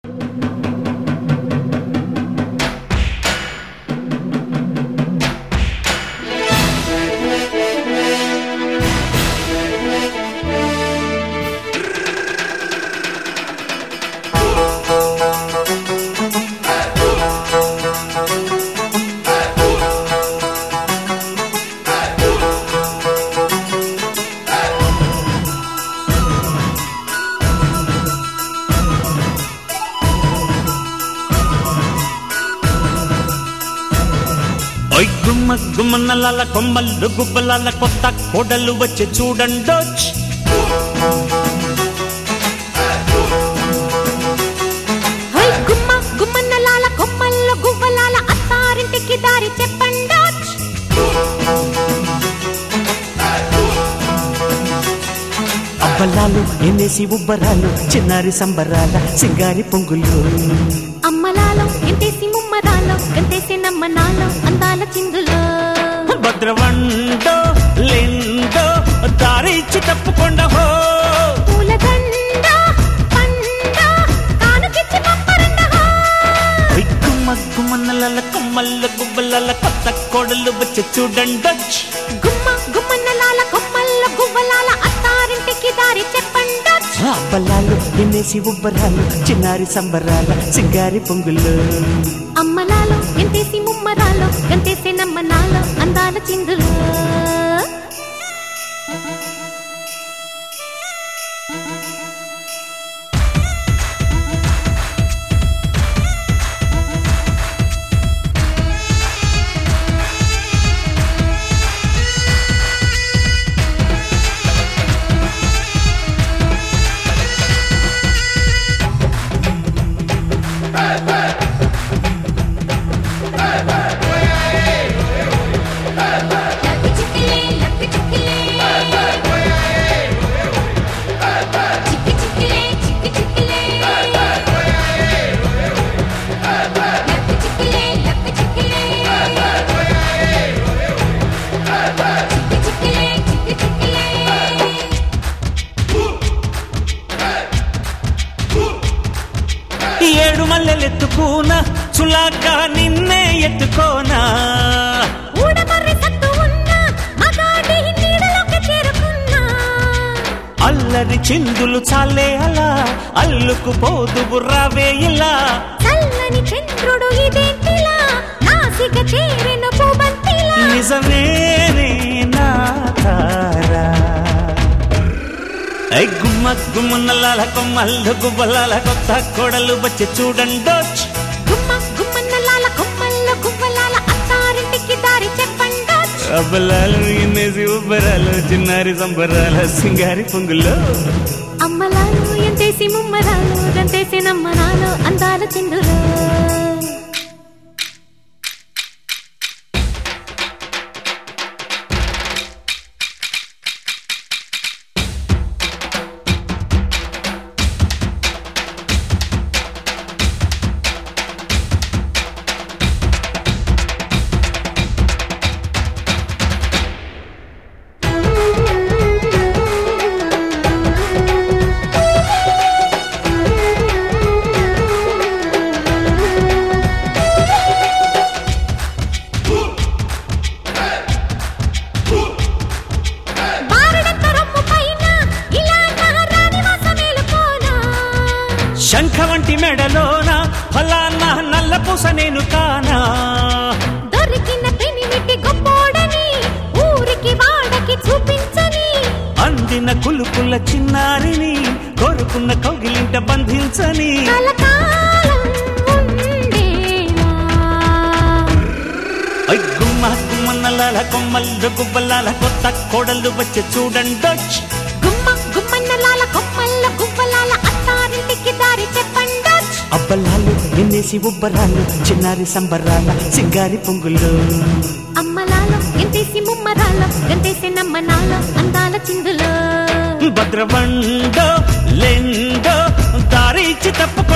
ఒయ్ గుమ్మ గుమ్మన్నలాల కొమ్మల్లు గుబ్బలాల కొత్త కోడలు వచ్చి చూడండోచ్ హై గుమ్మ గుమ్మన్నలాల కొమ్మల్లో గువ్వలాల అత్తారింటికి దారి చెప్పండోచ్ అబ్బలాలు ఎన్నేసి ఉబ్బరాలు చిన్నారి సంబరాల సింగారి పొంగులు అమ్మలాలో ఎంతేసి ముమ్మరాలో ఎంతేసి నమ్మనాలో అందాల చిందులో భద్రవండో లిండో దారి ఇచ్చి తప్పుకొండ హో పూలదండ పండ కానుకిచ్చి పంపరండ హో. ఒయ్ గుమ్మ గుమ్మన్నలాల కొమ్మల్లు గుబ్బలాల కొత్త కోడలు వచ్చి చూడండోచ్ గుమ్మ గుమ్మన్నలాల కొమ్మల్లో గువ్వలాల అత్తారింటికి దారి చెప్పండోచ్ అబ్బలాలు ఎన్నేసి ఉబ్బరాలు చిన్నారి సంబరాల సింగారి పొంగులు అమ్మలాలో ఎంతేసి ముమ్మరాలో ఎంతేసి నమ్మనాలో అందాల చిందులో ఏడు మల్లెలెత్తుకోనా చులాగా నిన్నే ఎత్తుకోనా ఊడమర్రి సత్తు ఉన్న మగాడి నీడలోకి చేరుకున్నా అల్లరి చిందులు చాలే అలా అల్లుకు పోదు రావే ఇలా చల్లని చంద్రుడు ఇదేంటిలా నాసిక చేరెను పూబంతిలా నిజమేనే నా తారా ఐ గుమ్మ గుమ్మన్నలాల కొమ్మల్లు గుబ్బలాల కొత్త కోడలు వచ్చి చూడండోచ్ గుమ్మ గుమ్మన్నలాల కొమ్మల్లో గువ్వలాల అత్తారింటికి దారి చెప్పండోచ్ అబ్బలాలు ఇన్నేసి ఉబ్బరాలు చిన్నారి సంబరాల సింగారి పొంగులో అమ్మలాలు ఎంతేసి ముమ్మరాలు దంతేసి నమ్మనాలు అందాల చిందులో బారుడంత రొమ్ము పైన ఇలా నా రాణివాస మేలుకోనా శంఖ వంటి మెడలోన ఫలానా నల్ల పూస నేను కానా దొరికిన పెనిమిటి గొప్పోడని ఊరికి వాడకి చూపించని అందిన కులుకుల చిన్నారిని కోరుకున్న కౌగిలింట బంధించని కలకాలం ఉండేలా ఐ గుమ్మ గుమ్మన్నలాల కొమ్మల్లు గుబ్బలాల కొత్త కోడలు వచ్చి చూడండోచ్ గుమ్మ గుమ్మన్నలాల కొమ్మల్ల గువ్వలాల అత్తారింటికి దారి చెప్పండోచ్ అబ్బలాలు ఎన్నేసి ఉబ్బరాలు చిన్నారి సంబరాల సింగారి పొంగులు అమ్మలాలో ఎంతేసి ముమ్మరాలో గంతేసి నమ్మనాలో అందాల చిందులో భద్రవండో లెండో దారి ఇచ్చి తప్పుకో